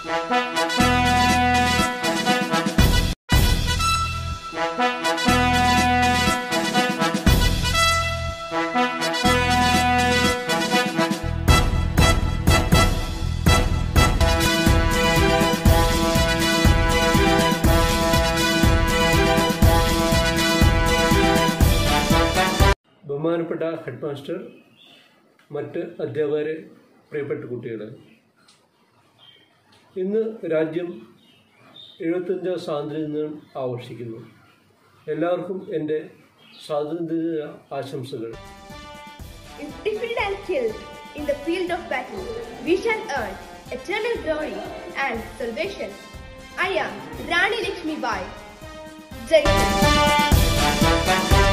ബഹുമാനപ്പെട്ട head master മറ്റ് അധ്യാപകരെ പ്രിയപ്പെട്ട കുട്ടികളെ ഇന്ന് രാജ്യം എഴുപത്തഞ്ചാം സ്വാതന്ത്ര്യദിനം ആഘോഷിക്കുന്നു എല്ലാവർക്കും എൻ്റെ സ്വാതന്ത്ര്യ ആശംസകൾ If defeated and killed in the field of battle, we shall earn eternal glory and salvation. I am Rani Lakshmi Bai. Jai Hind.